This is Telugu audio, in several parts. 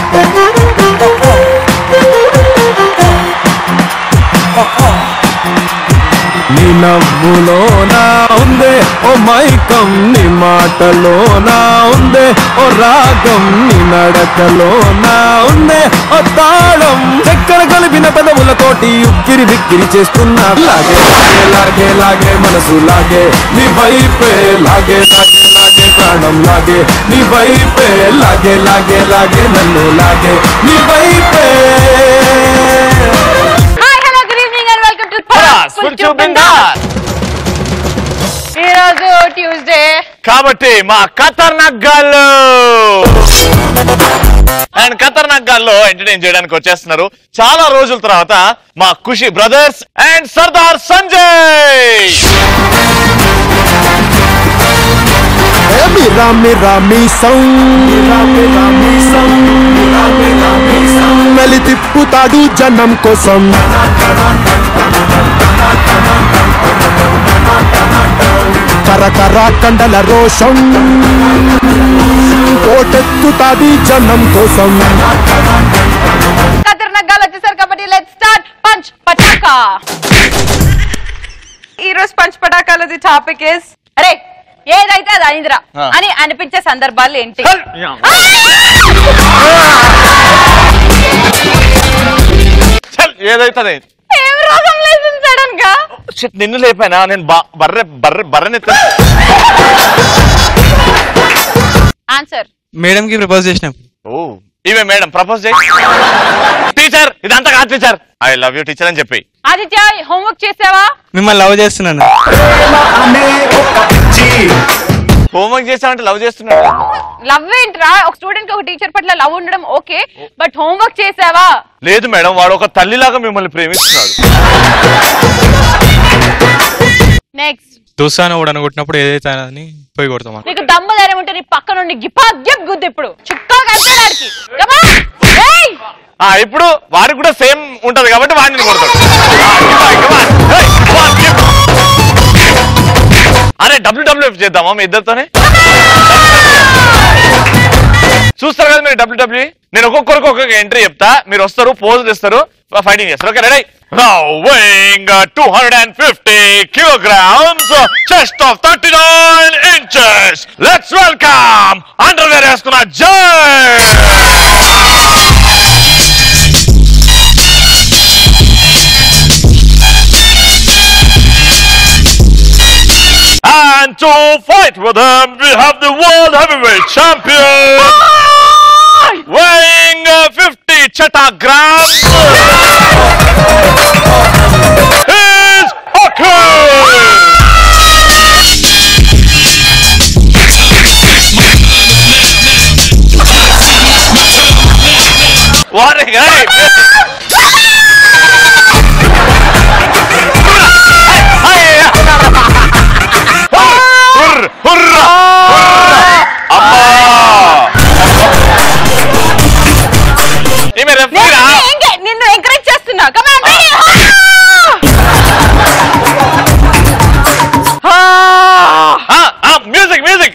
నీ నవ్వులోనా ఉందే ఓ మైకం నీ మాటలోనా ఉందే ఓ రాగం నీ నడకలోనా ఉందే ఓ తాళం చక్కెర కలిపిన పెదవులతోటి ఉక్కిరి బిక్కిరి చేస్తున్నా లాగే లాగే లాగే లాగే మనసు లాగే నీ వైపే లాగే లాగే లాగే ప్రాణం లాగే నీ వైపే లాగే లాగే లాగే నన్ను లాగే నీ వైపే hi hello good evening and welcome to Paras, full tube బిందాస్. ఈ రోజు ట్యూస్డే కాబట్టి మా ఖతర్నాక్ గాళ్ళు అండ్ ఖతర్నాక్ గాల్లో ఎంటర్టైన్ చేయడానికి వచ్చేస్తున్నారు చాలా రోజుల తర్వాత మా ఖుషి బ్రదర్స్ అండ్ సర్దార్ సంజయ్ మిరా మిరా మీసం మిరా మిరా మీసం మిరా మిరా మీసం మెలి తిప్పుతాడు జనం కోసం కరకర కండల రోషం కోటెత్తుతాది జనం కోసం ఖతర్నాక్ వచ్చేసారు కాబట్టి లెట్స్ స్టార్ట్ పంచ్ పటాకా ఈ రోజు పంచ్ పటాకాలది టాపిక్ ఇస్ అరే ఏదైతే అది అయిందిరా ఆ. అని అనిపించే సందర్భాలు ఏంటి చల్, ఏదైతే ఏం రోగం లేదు సడన్ గా నిన్ను లేపానా నేను బా- బర్రె బర్రె బర్రెనెత్తా ఆన్సర్ మేడం కి ప్రపోజ్ చేసినప్పుడు ఓ ఇవే మేడం ప్రపోజ్ చేయి టీచర్ ఇదంతా కాదు teacher I love you teacher అని చెప్పి ఆదిత్య హోంవర్క్ చేసావా మిమ్మల్ని లవ్ చేస్తున్నాను హోంవర్క్ చేసామంటే లవ్ చేస్తున్నాడు లవ్ ఏంట్రా ఒక స్టూడెంట్ కి ఒక టీచర్ పట్ల లవ్ ఉండడం ఓకే బట్ హోంవర్క్ చేసావా లేదు మేడం వాడు ఒక తల్లిలాగా మిమ్మల్ని ప్రేమిస్తున్నాడు నెక్స్ట్ దోస్తాను కూడా అనుకుంటున్నప్పుడు ఏదైతే అని పోయి కొడతాం నీకు దమ్ము ధైర్యం ఉంటే నీ పక్క నుండి గిపా గిప్ గుద్దు ఇప్పుడు చుక్కలు కట్టాడానికి ఆ ఇప్పుడు వాడికి కూడా సేమ్ ఉంటది కాబట్టి వాడిని కొడతాడు ఆ, come on, come on. Hey, come on, give. అరే డబ్ల్యూడబ్ల్యూఎఫ్ చేద్దామా మీ ఇద్దరితోనే చూస్తారు కదా మీరు డబ్ల్యూడబ్ల్యూ నేను ఒక్కొక్కరికి ఒక్కొక్క ఎంట్రీ చెప్తా మీరు వస్తారు పోజ్ ఇస్తారు ఫైటింగ్ చేస్తారు okay ready Now weighing uh, 250 kilograms, uh, chest of 39 inches. Let's welcome underwear వేసుకున్న జై And to fight with him, we have the world heavyweight champion, weighing uh, 50 chetagrams. He's Hakim. What a guy! హుర్ర హుర్ర అమ్మా ఈమె రెఫరీరా నిన్ను ఎంకరేజ్ చేస్తున్నా కమాన్ మ్యూజిక్ మ్యూజిక్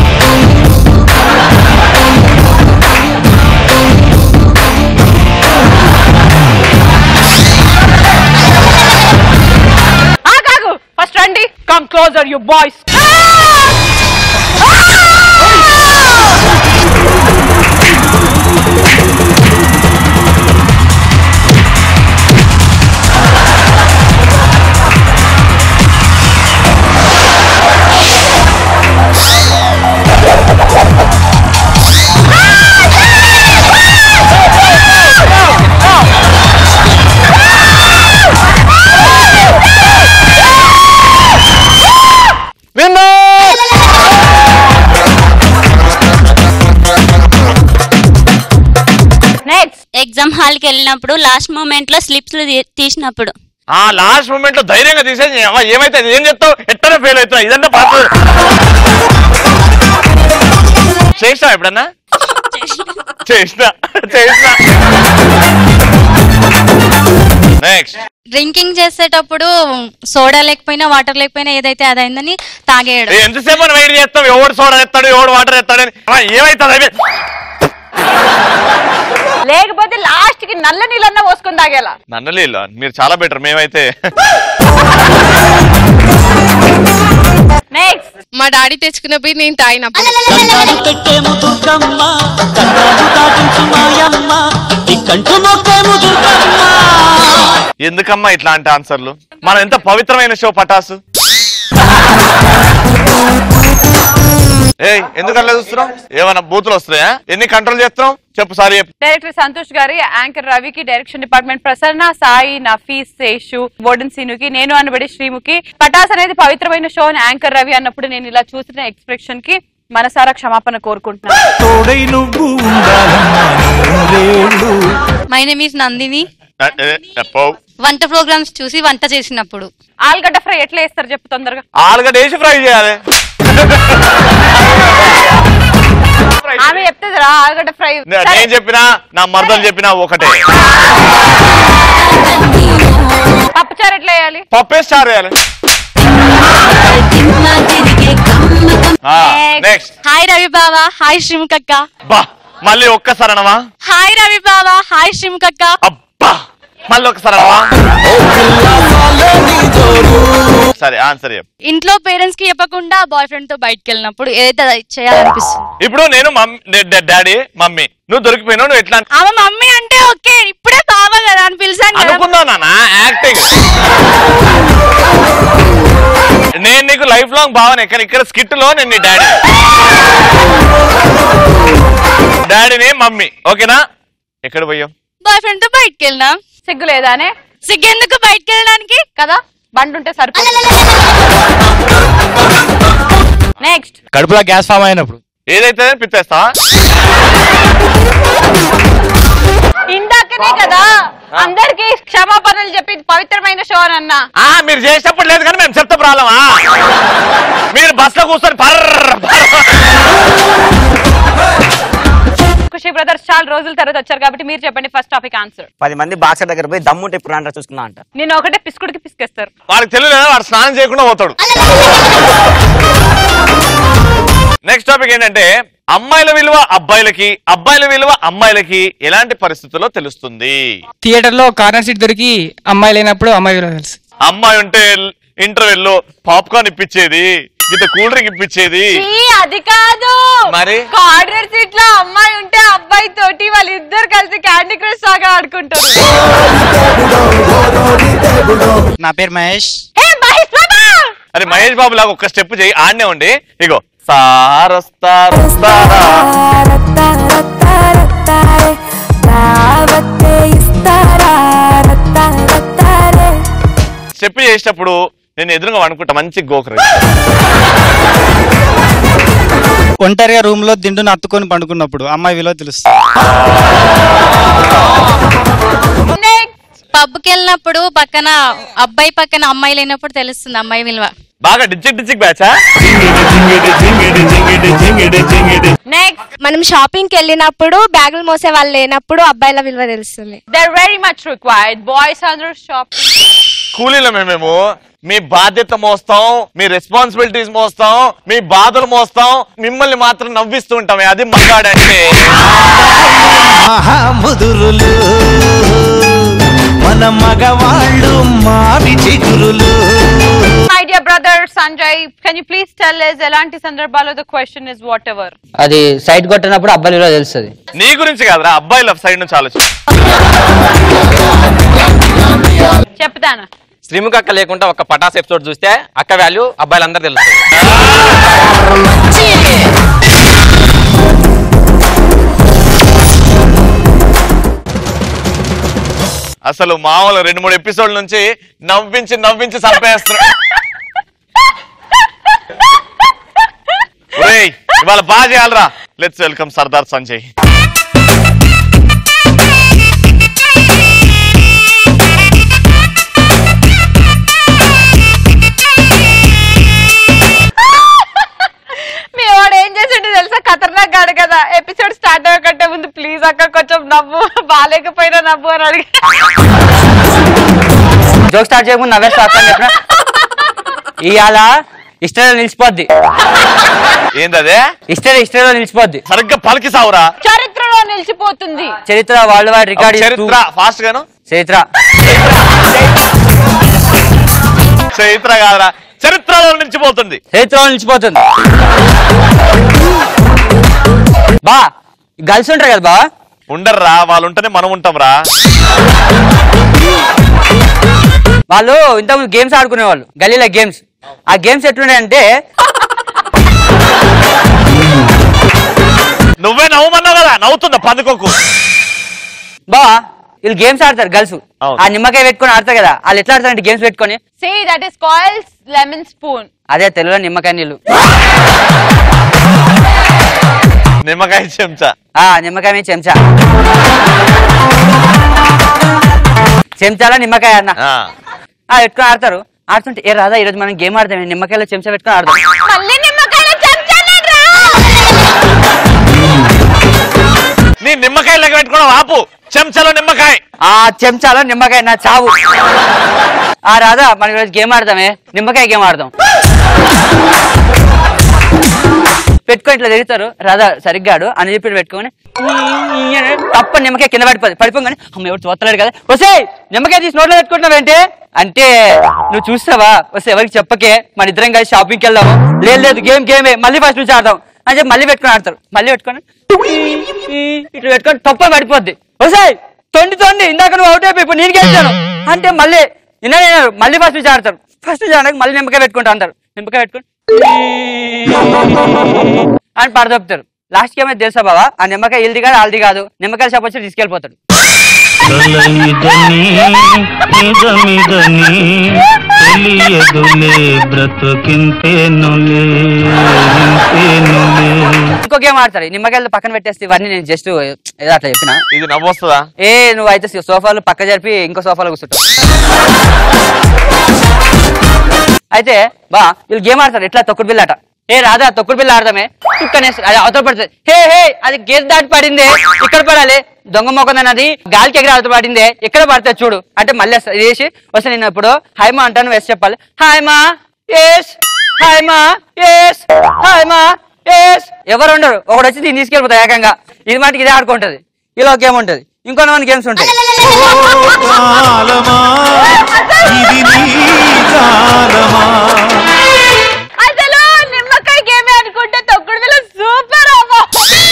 కాదు ఫస్ట్ రండి come closer you boys next exam హాల్కి వెళ్ళినప్పుడు లాస్ట్ మూమెంట్ లో స్లిప్స్ తీసినప్పుడు ఆ లాస్ట్ మూమెంట్ లో ధైర్యంగా తీసేసి అమ్మా ఏమైతే ఏం చెప్తావు ఎట్టనే ఫెయిల్ అవుతావు ఇదంతా పాత చేసినా ఎప్పుడన్నా చేసిన చేసిన నెక్స్ట్ డ్రింకింగ్ చేసేటప్పుడు సోడా లేకపోయినా వాటర్ లేకపోయినా ఏదైతే అదైందని తాగేయడం ఎంతసేపు అని వెయిట్ చేస్తాం ఎవడు సోడా ఎత్తాడు ఎవడు వాటర్ ఎత్తాడు అని అమ్మా, ఏమైతుంది అవి లేకపోతే లాస్ట్ కి నల్ల నీళ్ళన్నా పోసుకొని తాగేలా నన్నలీల మీరు చాలా బెటర్ మేమైతే నెక్స్ట్ మా డాడీ తెచ్చుకున్న పోయి నేను తాగినప్పుడు కంగారు పెట్టేము దుర్గమ్మ కంగారు దాటించు మాయమ్మ ఇక్కంటూ మొక్కేము దుర్గమ్మ ఎందుకమ్మా ఇట్లాంటి ఆన్సర్లు మనం ఎంత పవిత్రమైన షో పటాసు ఏయ్ ఎందుకు అట్లా చూస్తున్నాం ఏమైనా బూతులు వస్తున్నాయా ఎన్ని కంట్రోల్ చేస్తున్నాం చెప్పు సారీ చెప్పు డైరెక్టర్ సంతోష్ గారి యాంకర్ రవికి డైరెక్షన్ డిపార్ట్మెంట్ ప్రసన్న సాయి నఫీస్ శేషు బోర్డన్ సీనుకి నేను అనబడి శ్రీముఖి పటాస్ అనేది పవిత్రమైన షో అని యాంకర్ రవి అన్నప్పుడు నేను ఇలా చూసిన ఎక్స్ప్రెషన్ కి మనసారా క్షమాపణ కోరుకుంటున్నాను తోడై నువ్వు ఉండాలమ్మా నూరేళ్ళు మై నేమ్ ఈస్ నందిని ఏ, ఏ, చెప్పు వంట ప్రోగ్రామ్స్ చూసి వంట చేసినప్పుడు ఆలుగడ్డ ఫ్రై ఎట్లా వేస్తారు చెప్పు తొందరగా ఆలుగడ్డ వేసి ఫ్రై చేయాలి ఆమె చెప్తుంది రా ఆలుగడ్డ ఫ్రై నే- నేను చెప్పినా నా మరదలు చెప్పినా ఒకటే పప్పుచారు ఎట్లా వేయాలి పప్పే స్టార్ వేయాలి నెక్స్ట్ హాయ్ రవి బావా హాయ్ శ్రీముఖక్క బా మళ్ళీ ఒక్కసారి అనవా హాయ్ రవి బావా హాయ్ శ్రీముఖక్క అబ్బా మళ్ళీ ఒక్కసారి అనవా సరే ఆన్సర్ చెప్పు ఇంట్లో పేరెంట్స్ కి చెప్పకుండా బాయ్ ఫ్రెండ్ తో బయటకు వెళ్ళినప్పుడు ఏదైతే అది చేయాలనిపిస్తుంది ఇప్పుడు నేను మమ్మీ డాడీ మమ్మీ నువ్వు దొరికిపోయినావు నువ్వు ఎట్లా ఆమె మమ్మీ అంటే ఓకే ఇప్పుడే బావ కదా అని పిలిచాను కదా అనుకుందా నాన్న యాక్టింగ్ నేను నీకు లైఫ్ లాంగ్ భావన ఇక్కడ ఇక్కడ స్కిట్ లో నేను నీ డాడీ డాడీని మమ్మీ ఓకేనా ఎక్కడ పోయావు బాయ్ ఫ్రెండ్ తో బయటకు వెళ్ళినా సిగ్గు లేదానే సిగ్గెందుకు బయటకు వెళ్ళడానికి కదా బండి ఉంటే సరిపోతుంది నెక్స్ట్ కడుపులో గ్యాస్ ఫామ్ అయినప్పుడు ఏదైతే పిప్పేస్తా ఇందాకనే కదా అందరికి క్షమాపణలు చెప్పి ఇది పవిత్రమైన షో అని అన్నా ఆ మీరు చేసేటప్పుడు లేదు కానీ మేము చెప్తే ప్రాబ్లమా మీరు బస్ లో కూర్చొని పర్ర పర్ర. ఖుషి బ్రదర్స్ చాలా రోజుల తర్వాత వచ్చారు కాబట్టి మీరు చెప్పండి ఫస్ట్ టాపిక్ ఆన్సర్ పది మంది బాక్సర్ దగ్గర పోయి దమ్ముంటే ఇప్పుడు అంటారు చూసుకున్నా అంట నేను ఒకటే పిసుకుడికి పిసికేస్తారు వాడికి తెలియదు వాడు స్నానం చేయకుండా పోతాడు నెక్స్ట్ టాపిక్ ఏంటంటే అమ్మాయిల విలువ అబ్బాయిలకి అబ్బాయిల విలువ అమ్మాయిలకి ఎలాంటి పరిస్థితుల్లో తెలుస్తుంది థియేటర్ లో కార్నర్ సీట్ దొరికి అమ్మాయి లేనప్పుడు అమ్మాయి విలువ తెలుసు అమ్మాయి ఉంటే ఇంటర్వెల్ లో పాప్కార్న్ ఇప్పించేది ఇంత కూల్ డ్రింక్ ఇప్పించేది అది కాదు మరి? కార్నర్ సీట్ లో అమ్మాయి ఉంటే అబ్బాయి తోటి వాళ్ళు ఇద్దరు కలిసి క్యాండీ క్రష్ సాగా ఆడుకుంటారు నా పేరు మహేష్ హే మహేష్ బాబా అరే మహేష్ బాబు లాగా ఒక స్టెప్ చేయి ఆడనే ఉండి ఇగో సారస్తారా స్టెప్ చేసేటప్పుడు నేను ఎదురుగా అనుకుంటా మంచి గోకరి ఒంటరిగా రూమ్ లో దిండును అత్తుకొని పండుకున్నప్పుడు అమ్మాయి విలువ తెలుస్తుంది నెక్స్ట్ పబ్కి వెళ్ళినప్పుడు పక్కన అబ్బాయి పక్కన అమ్మాయి లేనప్పుడు తెలుస్తుంది అమ్మాయి విలువ బాగా డిజిక్ డిజిక్ బ్యాచా నెక్స్ట్ మనం షాపింగ్ కి వెళ్ళినప్పుడు బ్యాగులు మోసే వాళ్ళు లేనప్పుడు అబ్బాయిల విలువ తెలుస్తుంది there very much required boys అందరూ షాప్ కూలీలమే మేము మీ బాధ్యత మోస్తాం మీ రెస్పాన్సిబిలిటీస్ మోస్తాం మీ బాధలు మోస్తాం మిమ్మల్ని మాత్రం నవ్విస్తూ ఉంటామే అది మగాడంటే మహాముదురులు మన మగవాళ్ళు మావి చిగురులు my dear brother Sanjay can you please tell us ఎలాంటి సందర్భాల్లో the question is whatever అది సైట్ కొట్టినప్పుడు అబ్బాయిల విలువ తెలుస్తుంది నీ గురించి కాదురా అబ్బాయిల సైడ్ నుంచి ఆలోచన చెప్తాను శ్రీముఖ అక్క లేకుండా ఒక పటాస్ ఎపిసోడ్ చూస్తే అక్క వాల్యూ అబ్బాయిలందరూ తెలుస్తుంది అసలు మామూలు రెండు మూడు ఎపిసోడ్ నుంచి నవ్వించి నవ్వించి చంపేస్తున్నా ఒరేయ్, ఇవాళ బాగా చేయాలరా లెట్స్ వెల్కమ్ సర్దార్ సంజయ్ మీ వాడు ఏం చేసిండు తెలుసా ఖతర్నాక్ గాడు కదా ఎపిసోడ్ స్టార్ట్ అయ్యకంటే ముందు ప్లీజ్ అక్క కొంచెం నవ్వు బాగాలేకపోయినా నవ్వు అని అడిగి జోక్ స్టార్ట్ చేయకుండా నవ్వే స్టార్ట్ అని చెప్పిన ఇవాళ హిస్టరీలో నిలిచిపోద్ది ఏందదే హిస్టరీ హిస్టరీలో నిలిచిపోద్ది సరిగ్గా పలికి సావురా చరిత్రలో చరిత్రలో నిలిచిపోతుంది చరిత్ర వరల్డ్ వైడ్ రికార్డ్ చరిత్ర ఫాస్ట్ గాను చరిత్ర చరిత్ర కాదురా చరిత్రలో నిలిచిపోతుంది చరిత్రలో నిలిచిపోతుంది బా గర్ల్స్ ఉంటారు కదా బా ఉండర్రా వాళ్ళు ఉంటేనే మనం ఉంటాం రా వాళ్ళు ఇంతకుముందు గేమ్స్ ఆడుకునేవాళ్ళు గల్లీలో గేమ్స్ ఆ గేమ్స్ ఎట్లున్నాయంటే నువ్వే నవ్వమన్నావు కదా నవ్వుతుందా పందుకోకు బా వీళ్ళు గేమ్స్ ఆడతారు గర్ల్స్ ఆ నిమ్మకాయ పెట్టుకొని ఆడతారు కదా వాళ్ళు ఎట్లా ఆడతారంటే గేమ్స్ పెట్టుకొని say that is calls lemon spoon అదే తెలుగులో నిమ్మకాయ నీళ్ళు నిమ్మకాయ చెంచా ఆ నిమ్మకాయ మీద చెంచా చెంచాలా నిమ్మకాయ అన్న ఆ పెట్టుకొని ఆడతారు ఆడుతుంటే ఏ రాదా ఈరోజు మనం గేమ్ ఆడతాం నిమ్మకాయలో చెంచా పెట్టుకొని ఆడదాం మళ్ళీ నిమ్మకాయలు చెంచాలేట్రా నీ నిమ్మకాయ లెక్క పెట్టుకున్నావు ఆపు చెంచాలో నిమ్మకాయ ఆ చెంచాలో నిమ్మకాయ నా చావు ఆ రాదా మనం ఈరోజు గేమ్ ఆడదామే నిమ్మకాయ గేమ్ ఆడదాం పెట్టుకొని ఇట్లా తిరుగుతారు రాధా సరిగ్గా ఆడు అని చెప్పి పెట్టుకొని తప్ప నిమ్మకాయ కింద పడిపోదు పడిపోగానే అమ్మ ఎవరు చూస్తలేడు కదా వసే నిమ్మకాయ తీసి నోట్లో పెట్టుకుంటున్నావేంటి అంటే నువ్వు చూస్తావా వస్తే ఎవరికి చెప్పకే మన ఇద్దరం కలిసి షాపింగ్కి వెళ్దాము లేదు లేదు గేమ్ గేమే మళ్ళీ ఫస్ట్ నుంచి ఆడదాం అని చెప్పి మళ్ళీ పెట్టుకొని ఆడతారు మళ్ళీ పెట్టుకొని ఇట్లా పెట్టుకొని తప్ప పడిపోద్ది వసే తొండి తొండి ఇందాక నువ్వు అవుట్ అయిపోయి ఇప్పుడు నేను గెలిచాను అంటే మళ్ళీ నిన్న నేను మళ్ళీ ఫస్ట్ నుంచి ఆడతారు ఫస్ట్ నుంచి ఆడడానికి మళ్ళీ నిమ్మకాయ పెట్టుకుంటా అంటారు నిమ్మకాయ పెట్టుకొని అని పడదొప్పుతారు లాస్ట్ కి ఏమైతే తెలుసా బావా ఆ నిమ్మకాయ ఇల్ది కాదు ఆల్ది కాదు నిమ్మకాయ షాప్ వచ్చి తీసుకెళ్ళిపోతాడు నిజమిదని తెలియదులే బ్రతుకింతేనులే ఇంతేనులే ఇంకో గేమ్ ఆడతారు ఈ నిమ్మకాయలు పక్కన పెట్టేస్తే ఇవన్నీ నేను జస్ట్ ఏదో అట్లా చెప్పిన ఇది నవ్వొస్తుందా ఏ నువ్వు అయితే సోఫాలు పక్క జరిపి ఇంకో సోఫాలో కూర్చుంటావు అయితే బా వీళ్ళు గేమ్ ఆడతారు ఎట్లా తొక్కుడు బిల్ల ఆట ఏ రాదా తొక్కుడు బిల్ల ఆడదామే కుక్కనేసి అది అవతల పడుతుంది హే హే అది గేస్ దాటి పడిందే ఇక్కడ పడాలి దొంగ మొక్కదని అది గాలికి ఎగిరి అవతల పడిందే ఇక్కడ పడితే చూడు అంటే మళ్ళీ వస్తా- ఇది వేసి వస్తే నేను ఇప్పుడు హాయ్ మా అంటాను వేసి చెప్పాలి హాయ్ మా ఎస్ హాయ్ మా ఎస్ హాయ్ మా ఎస్ ఎవరు ఉండరు ఒకడు వచ్చి దీన్ని తీసుకెళ్ళిపోతాయి ఏకంగా ఇది మాటికి ఇదే ఆడుకుంటది ఇలా ఒక గేమ్ ఉంటది ఇంకో మంది గేమ్స్ ఉంటాయి అసలు నిమ్మకాయ గేమ్ అనుకుంటే తొక్కుడు బిల్ల సూపర్ అవ్వ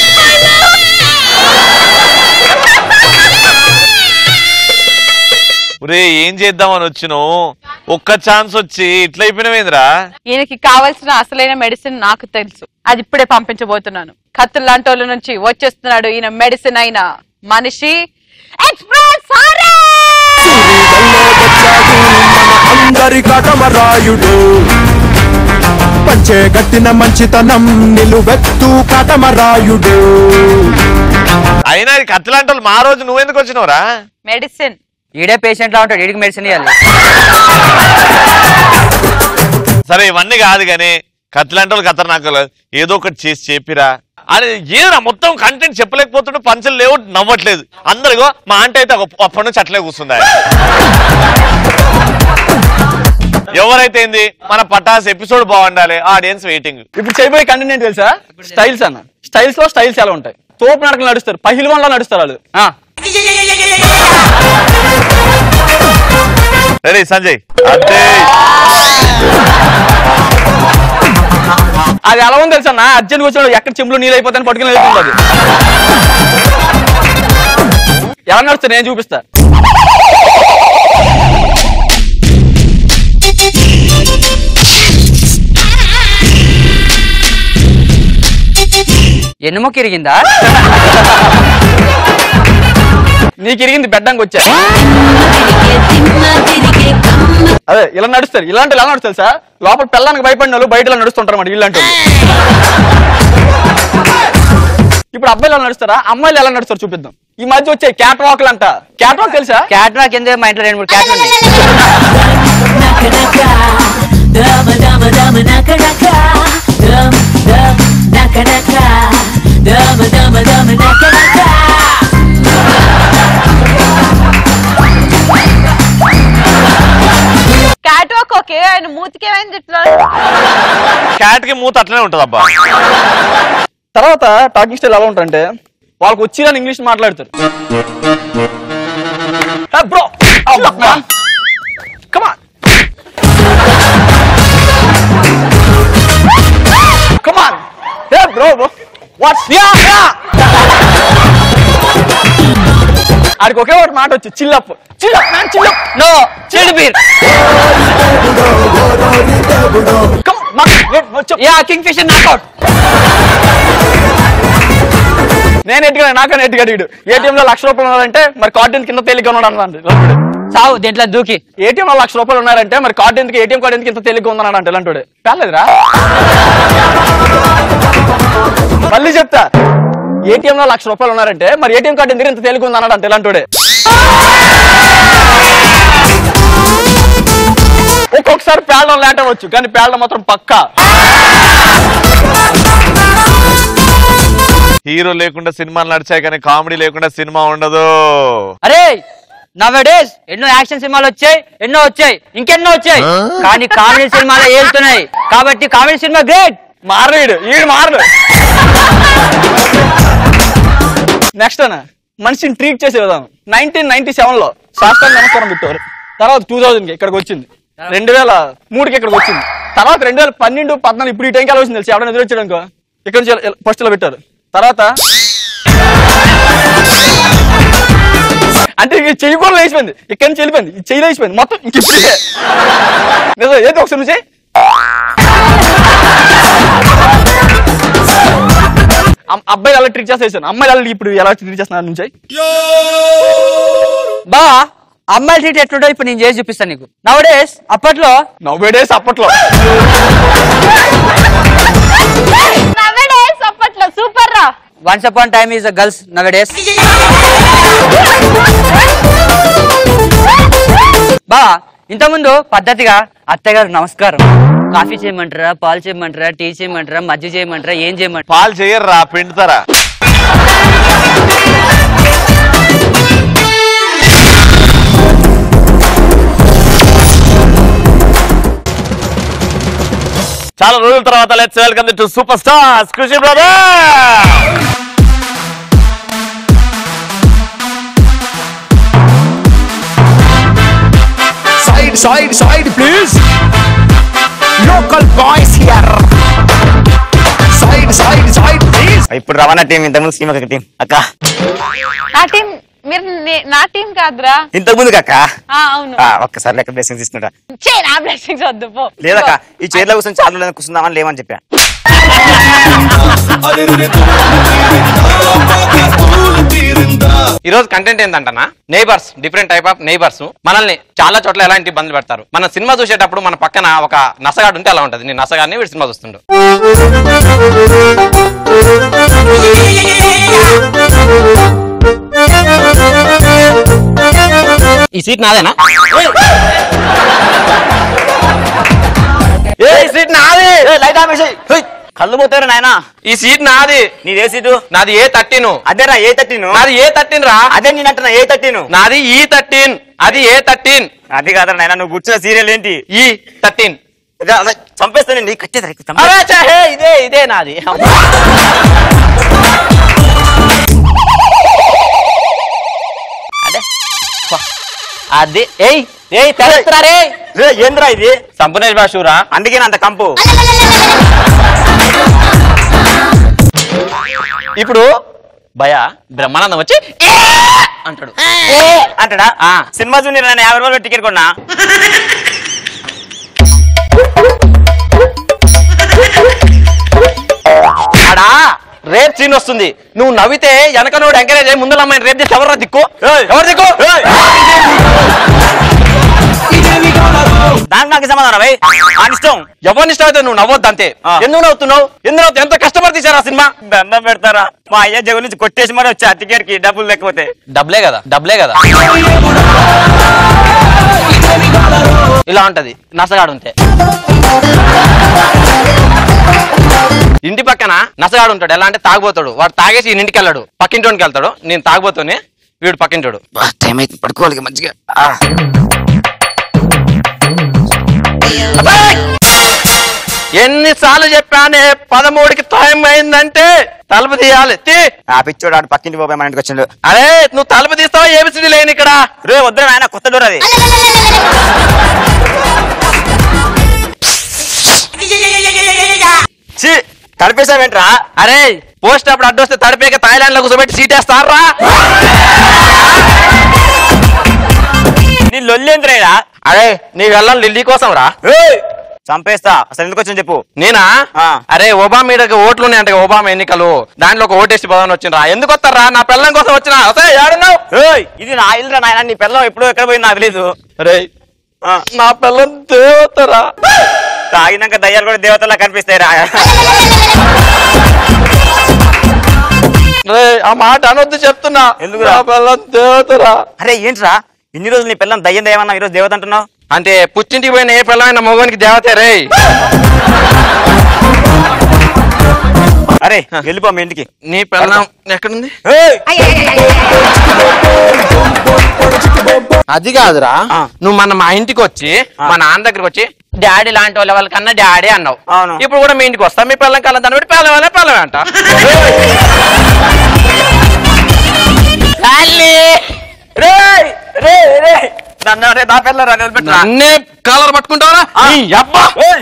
ఒరే ఏం చేద్దామని వచ్చినావు ఒక్క ఛాన్స్ వచ్చి ఇట్లా అయిపోయినవేంద్రా ఈయనకి కావాల్సిన అసలైన మెడిసిన్ నాకు తెలుసు అది ఇప్పుడే పంపించబోతున్నాను కత్తుల లాంటి వాళ్ళ నుంచి వచ్చేస్తున్నాడు ఈయన మెడిసిన్ అయిన మనిషి ఎక్స్ప్రెస్ అందరి కటమరాయుడు పంచే కట్టిన మంచితనం నిలువెత్తు కటమరాయుడు అయినా ఇది కత్తిలాంటి వాళ్ళు మా రోజు నువ్వెందుకు వచ్చినావురా మెడిసిన్ ఈడే పేషెంట్ లా ఉంటాడు ఈడికి మెడిసిన్ ఇవ్వాలి సరే ఇవన్నీ కాదు కానీ కత్తిలాంటి వాళ్ళు ఖతర్నాకులు ఏదో ఒకటి చేసి చెప్పిరా అని ఏదిరా మొత్తం కంటెంట్ చెప్పలేకపోతుంటే పంచులు లేవు నవ్వట్లేదు అందరిగో మా ఆంటీ అయితే ఒక- అప్పటి నుంచి అట్లే కూర్చుంది ఆయన. ఎవరైతే ఏంది మన పటాస్ ఎపిసోడ్ బాగుండాలి ఆడియన్స్ వెయిటింగ్ ఇప్పుడు చేయబోయే కంటెంట్ ఏంటి తెలుసా స్టైల్స్ అన్న స్టైల్స్ లో స్టైల్స్ ఎలా ఉంటాయి తోపు నడకలు నడుస్తారు పహిల్వాన్లా నడుస్తారు వాళ్ళు రెడీ సంజయ్ అదే అది ఎలా ఉంది తెలుసా అర్జెంట్ వచ్చినాడు ఎక్కడ చెంబులు నీళ్ళు అయిపోతాయని పట్టుకుని వెళ్తుంది అది ఎలా నడుస్తారు నేను చూపిస్తా ఎన్నుమొక్క ఇరిగిందా నీకు ఇరిగింది బెడ్డంకి వచ్చా అదే ఇలా నడుస్తారు ఇలాంటి ఎలా నడుస్తారు సార్ లోపల పిల్లానికి భయపడిన వాళ్ళు బయట ఇలా నడుస్తుంటారు అన్నమాట ఇలాంటి వాళ్ళు. ఇప్పుడు అబ్బాయిలు ఎలా నడుస్తారా అమ్మాయిలు ఎలా నడుస్తారు చూపిద్దాం ఈ మధ్య వచ్చే క్యాట్ వాక్లు అంట క్యాట్ వాక్ తెలుసా క్యాట్ వాక్ ఎందుకు మా ఇంట్లో రెండు మూడు క్యాట్లు ఉన్నాయి క్యాట్ వాక్ ఓకే ఆయన మూతికి ఏమైంది ఇట్లా క్యాట్ కి మూత అట్లనే ఉంటది అబ్బా తర్వాత టాకింగ్ స్టైల్ ఎలా ఉంటారంటే వాళ్ళకి వచ్చి అని ఇంగ్లీష్ మాట్లాడతారు bro come on come on hey bro bro what's ya ya ఆడికి ఒకే ఒకటి మాట వచ్చి chill up chill up man chill up no chilled beer ya Kingfisher knockout నేను ఎట్టుగా నాకన్నా ఎట్టుగా అడిగాడు ఏటీఎం లో లక్ష రూపాయలు ఉన్నారంటే మరి కార్డు ఎందుకు కింద తేలిగ్గా ఉన్నాడు అన్నాడు సావు దీంట్లో దూకి ఏటీఎం లో లక్ష రూపాయలు ఉన్నారంటే మరి కార్డు ఎందుకు ఏటీఎం కార్డు ఎందుకు ఇంత తేలిగ్గా ఉందన్నాడు అంటే ఇలాంటి కాలేదురా మళ్ళీ చెప్తా ఏటీఎం లో లక్ష రూపాయలు ఉన్నారంటే మరి ఏటీఎం కార్డు ఎందుకు ఇంత తేలిగ్గా ఉందన్నాడు అంటే ఇలాంటి ఒక్కొక్కసారి పేడడం లేట్ అవ్వచ్చు కానీ పేడడం మాత్రం పక్కా హీరో లేకుండా సినిమాలు నడిచాయి కానీ కామెడీ లేకుండా సినిమా ఉండదు అరే నవడేస్ ఎన్నో యాక్షన్ సినిమాలు వచ్చాయి ఎన్నో వచ్చాయి ఇంకెన్నో వచ్చాయి కానీ కామెడీ సినిమాలు ఏలుతున్నాయి కాబట్టి కామెడీ సినిమా గ్రేట్ మారడు ఈడు మారడు నెక్స్ట్ అన్న మనిషిని ట్రీట్ చేసే విధానం నైన్టీన్ నైన్టీ సెవెన్ లో శాస్త్రాన్ని నమస్కారం పెట్టారు తర్వాత టూ థౌజండ్ కి ఇక్కడికి వచ్చింది రెండు వేల మూడుకి ఇక్కడికి వచ్చింది తర్వాత రెండు వేల పన్నెండు పద్నాలుగు ఇప్పుడు ఈ టైంకి ఎలా వచ్చింది తెలిసి ఎవరైనా ఎదురు వచ్చాడు అనుకో ఇక్కడ నుంచి ఫస్ట్ లో పెట్టారు తర్వాత అంటే ఇక చెయ్యి కూడా లేచిపోయింది ఇక్కడ నుంచి వెళ్ళిపోయింది ఈ చెయ్యి లేచిపోయింది మొత్తం ఇంక ఇప్పుడే నిజం ఏదో ఒకసారి నువ్వు చెయ్యి అమ్- అబ్బాయిలు ఎలా ట్రీట్ చేసేసాను అమ్మాయిలు ఎలా ఇప్పుడు ఎలా ట్రీట్ చేస్తున్నారు నుంచి బా అమ్మాయిల ట్రీట్ ఎట్లుంటో ఇప్పుడు నేను చేసి చూపిస్తాను నీకు నవడేస్ అప్పట్లో నవ్వేడేస్ అప్పట్లో అప్పట్లో సూపర్ రా once upon time is a girls nowadays బా ఇంతకుముందు పద్ధతిగా అత్తగారు నమస్కారం కాఫీ చేయమంటారా పాలు చేయమంటారా టీ చేయమంటారా మజ్జి చేయమంటారా ఏం చేయమంటారా పాలు చేయర్రా పిండుతారా చాలా రోజుల తర్వాత let's welcome to super stars Khushi brother side side side please local boys here side side side please ఇప్పుడు రవాణా టీం ఇంతకుముందు సీమ టీం అక్క నా టీం మీరు నే- నా టీం కాదురా ఇంతకు ముందు అక్క ఆ, అవును ఆ, ఒక్కసారి లెక్క బ్లెస్సింగ్ తీసుకుంటా చే నా బ్లెస్సింగ్స్ వద్దు పో లేదక్క ఈ చైర్లో కూర్చొని చాలా రోజులు కూర్చుందామని లేవని చెప్పా ఈ రోజు కంటెంట్ ఏంటంటనా neighbours different type of neighbours మనల్ని చాలా చోట్ల ఎలాంటి ఇబ్బందులు పెడతారు మన సినిమా చూసేటప్పుడు మన పక్కన ఒక నసగాడు ఉంటే అలా ఉంటది నేను నసగాడిని వీడు సినిమా చూస్తుండు ఈ సీట్ నాదేనా ఏ సీట్ నాది లైట్ ఆపేసి కళ్ళు పోతారు నాయనా ఈ సీట్ నాది నీదే సీటు నాది ఏ థర్టీన్ అదేరా ఏ థర్టీను నాది ఏ థర్టీన్ రా అదే నేను అంటున్నా ఏ థర్టీను నాది ఈ థర్టీన్ అది ఏ థర్టీన్ అది కాదరా నాయనా నువ్వు కూర్చున్న సీరియల్ ఏంటి ఈ థర్టీన్ చంపేస్తాను నీ కట్టేదా అరే ఛే, హే, ఇదే ఇదే నాది అదే పా. అది ఏయ్ ఏయ్ తెలుస్తురా రే రే ఏంద్రా ఇది సంపూర్ణేష్ బాషురా అందుకే అంత కంపు ఇప్పుడు భయ బ్రహ్మానందం వచ్చి "ఏ" అంటాడు అంటాడా సినిమా జూనియర్ నేను యాభై రూపాయలు టికెట్ కొన్నా ఆడా రేప్ సీన్ వస్తుంది నువ్వు నవ్వితే వెనకనోడు ఎంకరేజ్ అయ్యి ముందర అమ్మాయిని రేప్ చేసి ఎవరు దిక్కు ఎవరు దిక్కు దానికి నాకు సమాధానం భయ్ అని ఇష్టం ఎవరిని ఇష్టం అయితే నువ్వు నవ్వొద్దు అంతే ఎందుకు నవ్వుతున్నావు ఎందుకు నవ్వుతావు ఎంత కష్టపడి తీసారు ఆ సినిమా దండం పెడతారా మా అయ్య జగన్ నుంచి కొట్టేసి మరి వచ్చా టికెట్ కి డబ్బులు లేకపోతే డబ్బులే కదా డబ్బులే కదా ఇలా ఉంటది నసగాడు ఉంటే ఇంటి పక్కన నసగాడు ఉంటాడు ఎలా అంటే తాగుపోతాడు వాడు తాగేసి ఈయన ఇంటికి వెళ్ళాడు పక్కింటోనికి వెళ్తాడు నేను తాగుపోతూనే వీడు పక్కింటోడు టైం అయితే పడుకోవాలి మంచిగా ఎన్నిసార్లు చెప్పానే పదమూడుకి టైం అయిందంటే తలుపు తీయాలి తీ ఆ పిచ్చోడు ఆడు పక్కింటి పోయి మన ఇంటికి వచ్చిండు అరే నువ్వు తలుపు తీస్తావా ఏబిసిడి లేని ఇక్కడ రే వద్దు ఆయన కొత్త డోర్ అది ఛీ, తడిపేసావేంట్రా అరే పోస్ట్ అప్పుడు అడ్డొస్తే తడిపేక థాయిలాండ్ లో కూర్చోబెట్టి సీటేస్తారా నీ లొల్లేంద్రేరా అరే నీ వెళ్ళాలి ఢిల్లీ కోసం రా చంపేస్తా అసలు ఎందుకు వచ్చింది చెప్పు నేనా ఆ. అరే ఒబామా మీద ఓట్లు ఉన్నాయంట ఒబామా ఎన్నికలు దాంట్లో ఒక ఓటేసి పోదామని వచ్చినరా ఎందుకు వస్తారా నా పిల్లం కోసం వచ్చిన అసే ఏడున్నావు ఏయ్, ఇది నా ఇల్లు నాయన నీ పిల్లం ఎప్పుడో ఎక్కడ పోయింది నాకు తెలీదు అరే ఆ, నా పిల్లం దేవతరా తాగినాక దయ్యాలు కూడా దేవతలా కనిపిస్తాయి రా రే ఆ మాట అనొద్దు చెప్తున్నా ఎందుకురా? నా పిల్లం దేవతరా అరే ఏంట్రా ఇన్ని రోజులు నీ పిల్లం దయ్యం దయ్యమన్నా ఈ రోజు దేవత అంటున్నావు అంటే పుచ్చింటికి పోయిన ఏ పిల్లమైన మగవానికి దేవతే రే అరే వెళ్ళిపో మీ ఇంటికి నీ పిల్లం ఎక్కడుంది ఏయ్, అది కాదురా ఆ. నువ్వు మన మా ఇంటికి వచ్చి మా నాన్న దగ్గరికి వచ్చి డాడీ లాంటి వాళ్ళ వాళ్ళకన్నా డాడీ అన్నావు అవును. ఇప్పుడు కూడా మీ ఇంటికి వస్తా మీ పిల్లం కళ్ళ దాన్ని బట్టి పిల్లం వల్ల పిల్లమే అంట రేయ్, రేయ్, రేయ్. నన్ను అరే నా పిల్ల రా నిలబెట్టరా నన్నే కాలర్ పట్టుకుంటావరా నీ అబ్బా ఏయ్,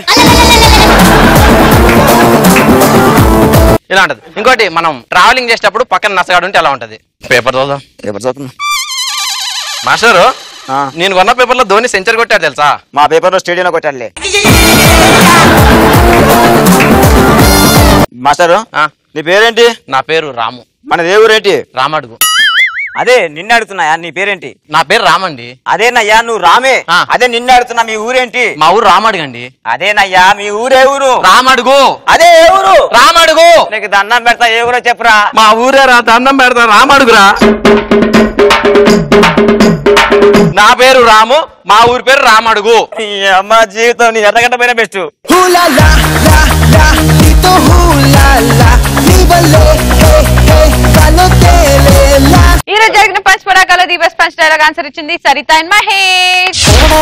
ఇలా ఉంటది ఇంకోటి మనం ట్రావెలింగ్ చేసేటప్పుడు పక్కన నసగాడు ఉంటే ఎలా ఉంటది పేపర్ చదువుదాం పేపర్ చదువుతున్నా మాస్టరు ఆ. నేను కొన్న పేపర్ లో ధోని సెంచరీ కొట్టాడు తెలుసా మా పేపర్ లో స్టేడియంలో కొట్టాడులే మాస్టరు ఆ. నీ పేరేంటి నా పేరు రాము మన దేవురేంటి రామడుగు అదే నిన్ను అడుగుతున్నాయా నీ పేరేంటి నా పేరు రామండి అదేనయ్యా నువ్వు రామే ఆ. అదే నిన్ను అడుగుతున్నా మీ ఊరేంటి మా ఊరు రామడుగండి అదేనయ్యా మీ ఊరే ఊరు రామడుగు అదే ఏ ఊరు రామడుగు నీకు దండం పెడతా ఏ ఊరో చెప్పురా మా ఊరే రా దండం పెడతా రామడుగురా నా పేరు రాము మా ఊరి పేరు రామడుగు ఈ అమ్మ జీవితం నీ ఎర్రగడ్డ పైన బెస్ట్ ఈ రోజు జరిగిన పంచ్ పరాకాలో the best punch dialogue answer ఇచ్చింది సరిత అండ్ మహేష్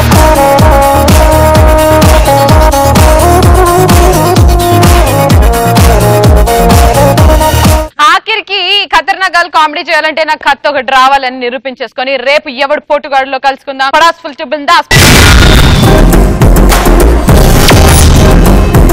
ఆఖరికి ఖతర్నాక్ గర్ల్ కామెడీ చేయాలంటే నాకు కత్తి ఒకటి రావాలని నిరూపించేసుకొని రేపు ఎవడు పోటుగాడులో కలుసుకుందాం పడాస్ ఫుల్ టు బిందాస్